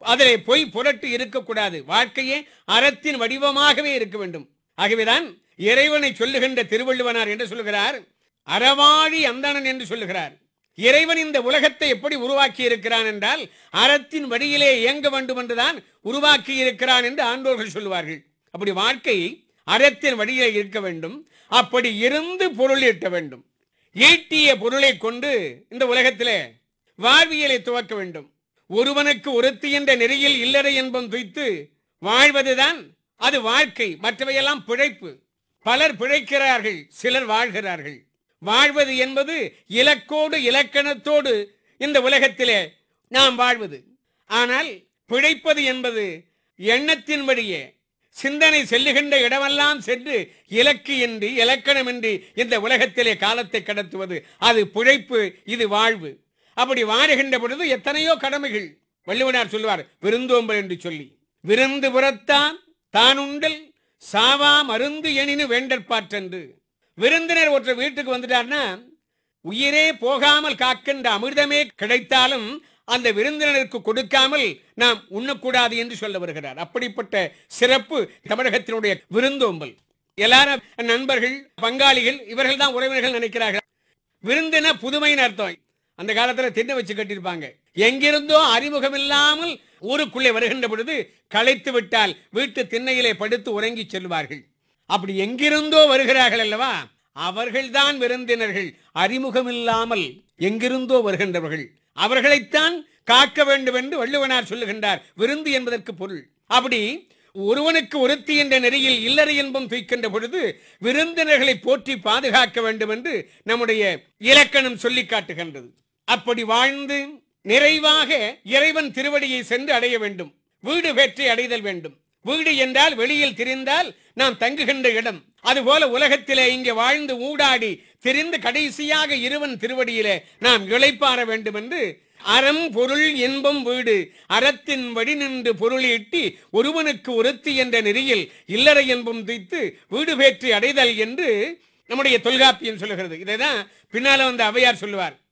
அதிலே பொய் புரட்டு இருக்கக்கூடாது வாழ்க்கையே அறத்தின் வடிவமாகவே இருக்க வேண்டும் ஆகவேதான் இறைவனை சொல்லுகின்ற திருவள்ளுவனார் என்று சொல்லுகிறார் அறவாழி அந்தணன் என்று சொல்லுகிறார் இறைவன் இந்த உலகத்தை எப்படி உருவாக்கி இருக்கிறான் என்றால் அறத்தின் வழியிலே இயங்க வேண்டும் என்றுதான் உருவாக்கி இருக்கிறான் என்று ஆண்டோர்கள் சொல்லுவார்கள் அப்படி வாழ்க்கை அறத்தின் வழியிலே இருக்க வேண்டும் அப்படி இருந்து பொருள் ஈட்ட வேண்டும் ஈட்டிய பொருளை கொண்டு இந்த உலகத்திலே வாழ்வியலை துவக்க வேண்டும் ஒருவனுக்கு ஒருத்தி என்ற நெறியில் இல்லறை என்பம் துய்த்து வாழ்வதுதான் அது வாழ்க்கை மற்றவையெல்லாம் பிழைப்பு பலர் பிழைக்கிறார்கள் சிலர் வாழ்கிறார்கள் வாழ்வது என்பது இலக்கோடு இலக்கணத்தோடு இந்த உலகத்திலே நாம் வாழ்வது ஆனால் பிழைப்பது என்பது எண்ணத்தின் வழியே சிந்தனை செல்லுகின்ற இடமெல்லாம் சென்று இலக்கு இன்றி இலக்கணமின்றி இந்த உலகத்திலே காலத்தை கடத்துவது அது பிழைப்பு இது வாழ்வு அப்படி வாழுகின்ற பொழுது எத்தனையோ கடமைகள் வள்ளுவனார் சொல்லுவார் விருந்தோம்பல் என்று சொல்லி விருந்து புறத்தான் தானுண்டல் சாவா மருந்து எனினு வேண்டற்பாற்றென்று விருந்தினர் ஒருத்தர் வீட்டுக்கு வந்துட்டார்னா உயிரே போகாமல் காக்கின்ற அமிர்தமே கிடைத்தாலும் அந்த விருந்தினருக்கு கொடுக்காமல் நாம் உண்ணக்கூடாது என்று சொல்ல வருகிறார் அப்படிப்பட்ட சிறப்பு தமிழகத்தினுடைய விருந்தோம்பல் எல்லாரும் நண்பர்கள் பங்காளிகள் இவர்கள் தான் உறவினர்கள் நினைக்கிறார்கள் விருந்தின புதுமைன்னு அர்த்தம் அந்த காலத்துல திண்ணை வச்சு கட்டியிருப்பாங்க எங்கிருந்தோ அறிமுகம் இல்லாமல் ஊருக்குள்ளே வருகின்ற பொழுது களைத்து விட்டால் வீட்டு திண்ணையிலே படுத்து உறங்கி செல்வார்கள் அப்படி எங்கிருந்தோ வருகிறார்கள் அல்லவா அவர்கள்தான் விருந்தினர்கள் அறிமுகம் இல்லாமல் எங்கிருந்தோ வருகின்றவர்கள் அவர்களைத்தான் காக்க வேண்டும் என்று வள்ளுவனார் சொல்லுகின்றார் விருந்து என்பதற்கு பொருள் அப்படி ஒருவனுக்கு ஒருத்தி என்ற நெறியில் இல்லறை என்பம் தூய்க்கின்ற பொழுது விருந்தினர்களை போற்றி பாதுகாக்க வேண்டும் என்று நம்முடைய இலக்கணம் சொல்லி காட்டுகின்றது அப்படி வாழ்ந்து நிறைவாக இறைவன் திருவடியை சென்று அடைய வேண்டும் வீடு பெற்றி அடைதல் வேண்டும் வீடு என்றால் வெளியில் திரிந்தால் நாம் தங்குகின்ற இடம் அதுபோல உலகத்திலே இங்கே வாழ்ந்து ஊடாடி திரிந்து கடைசியாக இருவன் திருவடியிலே நாம் இளைப்பாற வேண்டும் என்று அறம் பொருள் இன்பம் வீடு அறத்தின் வழி நின்று பொருளீட்டி ஒருவனுக்கு ஒருத்தி என்ற நெறியில் இல்லறை என்பம் துய்த்து வீடு பேற்றி அடைதல் என்று நம்முடைய தொல்காப்பியம் சொல்லுகிறது இதைதான் பின்னால வந்து அவையார் சொல்லுவார்